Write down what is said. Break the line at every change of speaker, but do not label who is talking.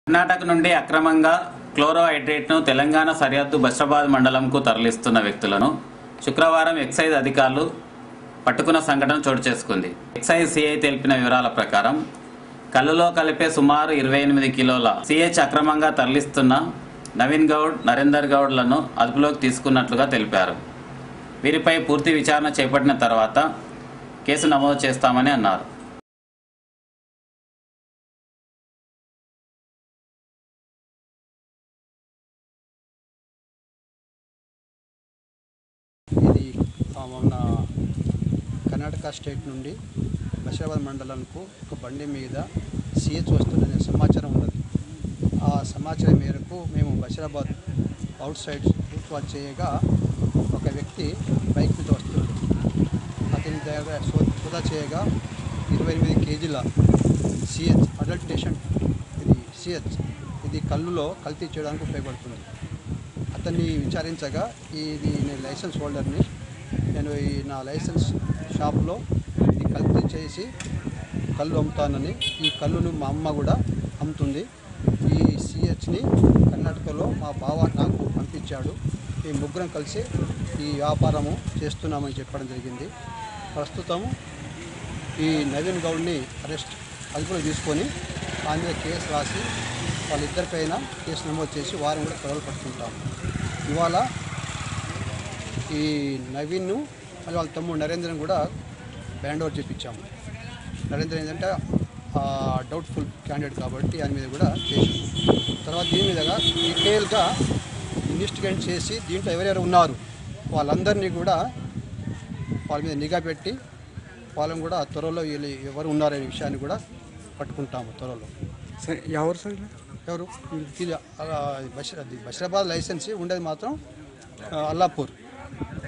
కర్ణాటక నుండి అక్రమంగా క్లోరోహైడ్రేట్ను తెలంగాణ సరిహద్దు బషాబాద్ మండలంకు తరలిస్తున్న వ్యక్తులను శుక్రవారం ఎక్సైజ్ అధికారులు పట్టుకున్న సంఘటన చోటు చేసుకుంది ఎక్సైజ్ సిఐ తెలిపిన వివరాల ప్రకారం కల్లులో కలిపే సుమారు ఇరవై ఎనిమిది కిలోల సిహెచ్ అక్రమంగా తరలిస్తున్న నవీన్ గౌడ్ నరేందర్ గౌడ్లను అదుపులోకి తీసుకున్నట్లుగా తెలిపారు వీరిపై పూర్తి విచారణ చేపట్టిన తర్వాత కేసు నమోదు చేస్తామని అన్నారు
ఇది ఆ, మొన్న కర్ణాటక స్టేట్ నుండి బషీరాబాద్ మండలంకు ఒక బండి మీద సిహెచ్ వస్తుందనే సమాచారం ఉన్నది ఆ సమాచారం మేరకు మేము బషీరాబాద్ అవుట్ సైడ్ రూట్ చేయగా ఒక వ్యక్తి బైక్ మీద వస్తున్నాడు అతని దగ్గర సో- సోదా చేయగా ఇరవై ఎనిమిది కేజీల సిహెచ్ అడల్టేషన్ ఇది సిహెచ్ ఇది కళ్ళులో కల్తీ చేయడానికి ఉపయోగపడుతుంది అతన్ని విచారించగా ఇది నేను లైసెన్స్ హోల్డర్ని నేను ఈ నా లైసెన్స్ షాప్లో ఇది కల్తీ చేసి కళ్ళు అమ్ముతానని ఈ కళ్ళును మా అమ్మ కూడా అమ్ముతుంది ఈ సిహెచ్ని కర్ణాటకలో మా బావ నాకు పంపించాడు ఈ ముగ్గురం కలిసి ఈ వ్యాపారము చేస్తున్నామని చెప్పడం జరిగింది ప్రస్తుతం ఈ నవీన్ గౌడ్ని అరెస్ట్ అదుపులో తీసుకొని ఆయన మీద కేసు రాసి వాళ్ళిద్దరిపైన కేసు నమోదు చేసి వారిని కూడా త్వరలో పట్టుకుంటాం ఇవాళ ఈ నవీన్ను మళ్ళీ వాళ్ళ తమ్ముడు నరేంద్రని కూడా బ్యాండ్ ఓవర్ చేయించాము నరేంద్ర ఏంటంటే డౌట్ఫుల్ క్యాండిడేట్ కాబట్టి ఆయన మీద కూడా కేసు తర్వాత దీని మీదగా డీటెయిల్గా ఇన్వెస్టిగేట్ చేసి దీంట్లో ఎవరెవరు ఉన్నారు వాళ్ళందరినీ కూడా వాళ్ళ మీద నిఘా పెట్టి వాళ్ళని కూడా త్వరలో వీళ్ళు ఎవరు ఉన్నారనే విషయాన్ని కూడా పట్టుకుంటాము త్వరలో
సరే ఎవరు సార్ ఇలా?
ఎవరు ఇది బషీరాబాద్ లైసెన్స్ ఉండేది మాత్రం ఆ, అల్లాపూర్